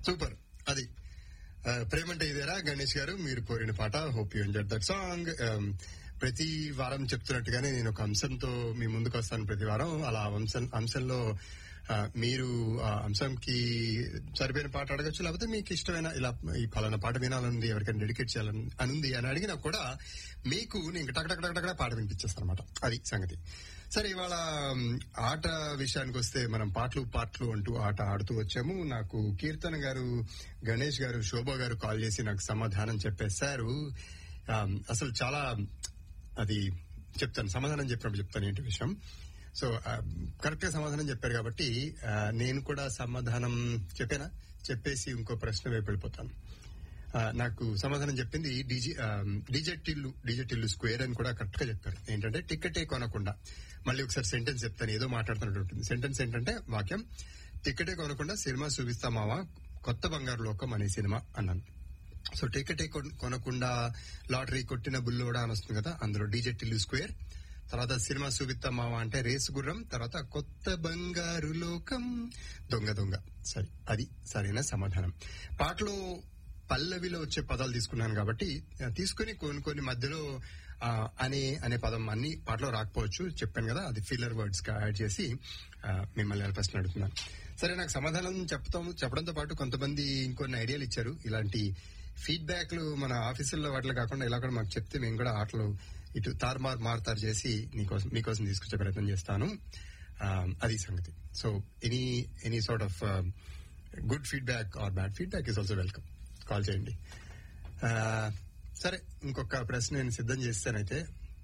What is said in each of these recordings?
super అది ఆ, ప్రేమంటే ఇదేరా గణేష్ గారు మీరు కోరిన పాట hope you enjoy that song ప్రతి వారం చెప్తున్నట్టుగానే నేను ఒక అంశంతో మీ ముందుకు వస్తాను ప్రతి వారం అలా అంశం అంశంలో ఆ, మీరు ఆ అంశంకి సరిపోయిన పాట అడగచ్చు లేకపోతే మీకు ఇష్టమైన ఇలా ఈ పలానా పాట వినాలనుంది ఎవరికైనా డెడికేట్ చేయాలని అనుంది అని అడిగినా కూడా మీకు నేను టక్ టక్ టక్ టక్ పాట వినిపించేస్తాను అనమాట అది సంగతి సరే ఇవాళ మ్, ఆట విషయానికి వస్తే మనం పాటలు పాటలు అంటూ ఆట ఆడుతూ వచ్చాము నాకు కీర్తన గారు గణేష్ గారు శోభ గారు కాల్ చేసి నాకు సమాధానం చెప్పేశారు ఆ, అసలు చాలా అది చెప్తాను సమాధానం చెప్పినప్పుడు చెప్తాను ఏంటి విషయం సో కరెక్ట్ గా సమాధానం చెప్పారు కాబట్టి ఆ, నేను కూడా సమాధానం చెప్పానా చెప్పేసి ఇంకో ప్రశ్న వైపు వెళ్ళిపోతాను ఆ, నాకు సమాధానం చెప్పింది డీజీ డిజెటిల్లు డిజెటిల్లు స్క్వేర్ అని కూడా కరెక్ట్ గా చెప్పారు ఏంటంటే టికెటే కొనకుండా మళ్ళీ ఒకసారి సెంటెన్స్ చెప్తాను ఏదో మాట్లాడుతున్నట్టు ఉంటుంది సెంటెన్స్ ఏంటంటే వాక్యం టికెటే కొనకుండా సినిమా చూపిస్తామావా కొత్త బంగారు లోకం అనే సినిమా అన్నాను సో టికెటే కొన్- కొనకుండా లాటరీ కొట్టిన బుల్లోడా అని వస్తుంది కదా అందులో డిజెటిల్లు స్క్వేర్ తర్వాత సినిమా చూపిస్తామావా అంటే రేసు గుర్రం తర్వాత కొత్త బంగారు లోకం దొంగ దొంగ సరే అది సరైన సమాధానం పాటలో పల్లవిలో వచ్చే పదాలు తీసుకున్నాను కాబట్టి ఆ, తీసుకుని కొన్ని కొన్ని మధ్యలో ఆ, అనే అనే పదం అన్ని పాటలో రాకపోవచ్చు చెప్పాను కదా అది ఫిల్లర్ వర్డ్స్ గా యాడ్ చేసి ఆ, మిమ్మల్ని ఆ ప్రశ్న అడుగుతున్నాను సరే నాకు సమాధానం చెప్తాం చెప్పడంతో పాటు కొంతమంది ఇంకొన్ని ఐడియాలు ఇచ్చారు ఇలాంటి ఫీడ్బ్యాక్లు మన ఆఫీసుల్లో వాటిలో కాకుండా ఇలా కూడా మాకు చెప్తే మేము కూడా ఆటలు ఇటు తారుమారు మారుతారు చేసి నీకోసం మీకోసం తీసుకొచ్చే ప్రయత్నం చేస్తాను ఆ, అది సంగతి so any any sort of good feedback or bad feedback is also welcome call చేయండి ఆ, సరే ఇంకొక ప్రశ్న నేను సిద్ధం చేస్తానైతే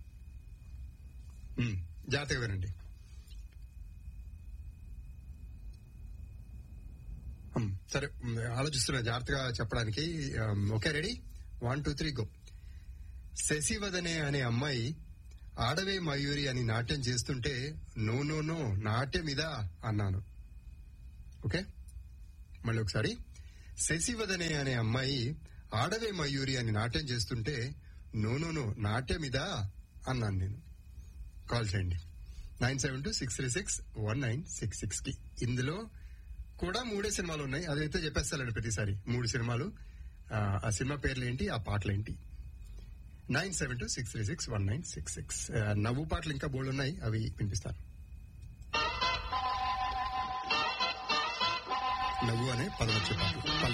ఉమ్, జాగ్రత్తగా వినండి ఉమ్, సరే ఉమ్, ఆలోచిస్తున్నా జాగ్రత్తగా చెప్పడానికి ఉమ్, okay ready one two three go శశివదనే అనే అమ్మాయి ఆడవే మయూరి అని నాట్యం చేస్తుంటే నో నో నో నాట్యం ఇదా అన్నాను ఓకే మళ్ళీ ఒకసారి శశివదనే అనే అమ్మాయి ఆడవే మయూరి అని నాట్యం చేస్తుంటే నో నో నో నాట్యం ఇదా అన్నాను నేను కాల్ చేయండి nine seven two six three six one nine six six కి ఇందులో కూడా మూడే సినిమాలు ఉన్నాయి అదైతే చెప్పేస్తానండి ప్రతిసారి మూడు సినిమాలు ఆ, ఆ సినిమా పేర్లు ఏంటి ఆ పాటలు ఏంటి nine seven two six three six one nine six six నవ్వు పాటలు ఇంకా బోల్డ్ ఉన్నాయి అవి వినిపిస్తాను నవ్వు అనే పదం వచ్చే పాటలు